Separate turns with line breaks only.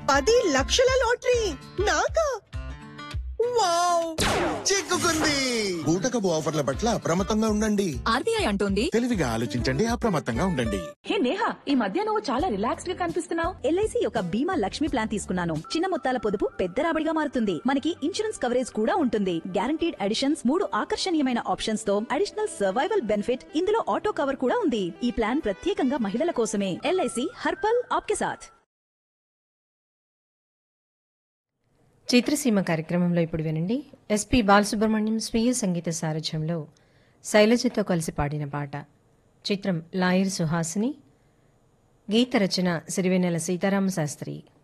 పది లక్షల లాటరీ నాకా వావ్
చిక్కుకుంది బూటకపు ఆఫర్ల పట్ల అప్రమత్తంగా ఉండండి
ఆర్బీఐ అంటోంది
తెలివిగా ఆలోచించండి అప్రమత్తంగా ఉండండి
హే నేహా ఈ మధ్య నువ్వు చాలా రిలాక్స్డ్ గా కనిపిస్తున్నావు
ఎల్ఐసి యొక్క బీమా లక్ష్మి ప్లాన్ తీసుకున్నాను చిన్న మొత్తాల పొదుపు పెద్ద రాబడిగా మారుతుంది మనకి ఇన్సూరెన్స్ కవరేజ్ కూడా ఉంటుంది గ్యారంటీడ్ అడిషన్స్ మూడు ఆకర్షణీయమైన ఆప్షన్స్ తో అడిషనల్ సర్వైవల్ బెనిఫిట్ ఇందులో ఆటో కవర్ కూడా ఉంది ఈ ప్లాన్ ప్రత్యేకంగా మహిళల కోసమే ఎల్ఐసి హర్పల్ ఆప్కే సాథ్
చిత్రసీమ కార్యక్రమంలో ఇప్పుడు వినండి ఎస్పి బాలసుబ్రహ్మణ్యం స్వీయ సంగీత సారథ్యంలో శైలజతో కలిసి పాడిన పాట చిత్రం లాయర్ సుహాసిని గీత రచన సిరివెన్నెల సీతారామ శాస్త్రి